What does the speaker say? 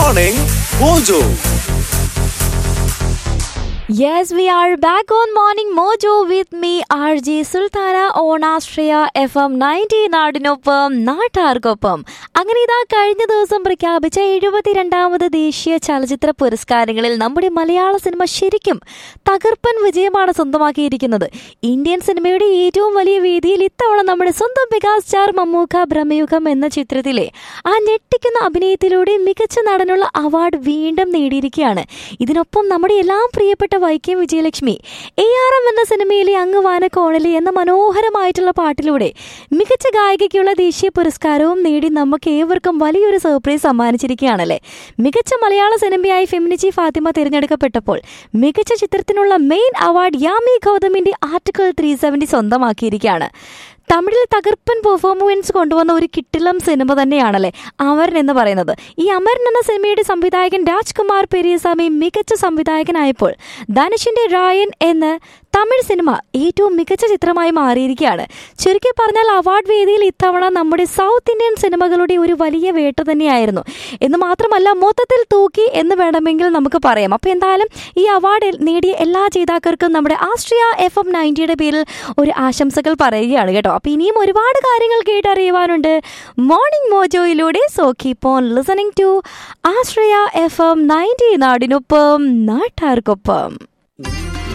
Morning Mojo. Yes, we are back on Morning Mojo with me, RJ Sultana on Astria FM 90 നാടിനൊപ്പം നാട്ടാർക്കൊപ്പം അങ്ങനെ ഇതാ കഴിഞ്ഞ ദിവസം പ്രഖ്യാപിച്ച എഴുപത്തിരണ്ടാമത് ദേശീയ ചലച്ചിത്ര പുരസ്കാരങ്ങളിൽ നമ്മുടെ മലയാള സിനിമ ശരിക്കും തകർപ്പൻ വിജയമാണ് സ്വന്തമാക്കിയിരിക്കുന്നത് ഇന്ത്യൻ സിനിമയുടെ ഏറ്റവും വലിയ വേദിയിൽ ഇത്തവണ നമ്മുടെ സ്വന്തം മെഗാ സ്റ്റാർ മമ്മൂക്ക ബ്രഹ്മയുഗം എന്ന ചിത്രത്തിലെ ആ ഞെട്ടിക്കുന്ന അഭിനയത്തിലൂടെ മികച്ച നടനുള്ള അവാർഡ് വീണ്ടും നേടിയിരിക്കുകയാണ് ഇതിനൊപ്പം നമ്മുടെ എല്ലാം പ്രിയപ്പെട്ട Vaikom Vijayalakshmi A R M എന്ന സിനിമയിലെ അങ്ങ് വാനക്കോണലി എന്ന മനോഹരമായിട്ടുള്ള പാട്ടിലൂടെ മികച്ച ഗായികയ്ക്കുള്ള ദേശീയ പുരസ്കാരവും നേടി നമുക്ക് ഏവർക്കും വലിയൊരു സർപ്രൈസ് സമ്മാനിച്ചിരിക്കുകയാണല്ലേ മികച്ച മലയാള സിനിമയായി ഫെമിനിച്ചി ഫാത്തിമ തിരഞ്ഞെടുക്കപ്പെട്ടപ്പോൾ മികച്ച ചിത്രത്തിനുള്ള മെയിൻ അവാർഡ് യാമി ഗൗതമിന്റെ ആർട്ടിക്കിൾ ത്രീ സെവൻറ്റി സ്വന്തമാക്കിയിരിക്കുകയാണ് തമിഴിൽ തകർപ്പൻ പെർഫോമൻസ് കൊണ്ടുവന്ന ഒരു കിട്ടിലം സിനിമ തന്നെയാണല്ലേ അമരൻ എന്ന് പറയുന്നത് ഈ അമരൻ എന്ന സിനിമയുടെ സംവിധായകൻ രാജ്കുമാർ പെരിയസ്വാമി മികച്ച സംവിധായകനായപ്പോൾ ധനുഷിന്റെ രായൻ എന്ന് തമിഴ് സിനിമ ഏറ്റവും മികച്ച ചിത്രമായി മാറിയിരിക്കുകയാണ് ചുരുക്കി പറഞ്ഞാൽ അവാർഡ് വേദിയിൽ ഇത്തവണ നമ്മുടെ സൗത്ത് ഇന്ത്യൻ സിനിമകളുടെ ഒരു വലിയ വേട്ട തന്നെയായിരുന്നു എന്ന് മാത്രമല്ല മൊത്തത്തിൽ തൂക്കി എന്ന് വേണമെങ്കിൽ നമുക്ക് പറയാം അപ്പോൾ എന്തായാലും ഈ അവാർഡ് നേടിയ എല്ലാ ജേതാക്കൾക്കും നമ്മുടെ ആസ്ട്രിയ എഫ് എം നയൻറ്റിയുടെ പേരിൽ ഒരു ആശംസകൾ പറയുകയാണ് കേട്ടോ അപ്പോൾ ഇനിയും ഒരുപാട് കാര്യങ്ങൾ കേട്ടറിയുവാനുണ്ട് മോർണിംഗ് മോജോയിലൂടെ so keep on listening to Ashraya F M ninety നാടിനൊപ്പം നാട്ടാർക്കൊപ്പം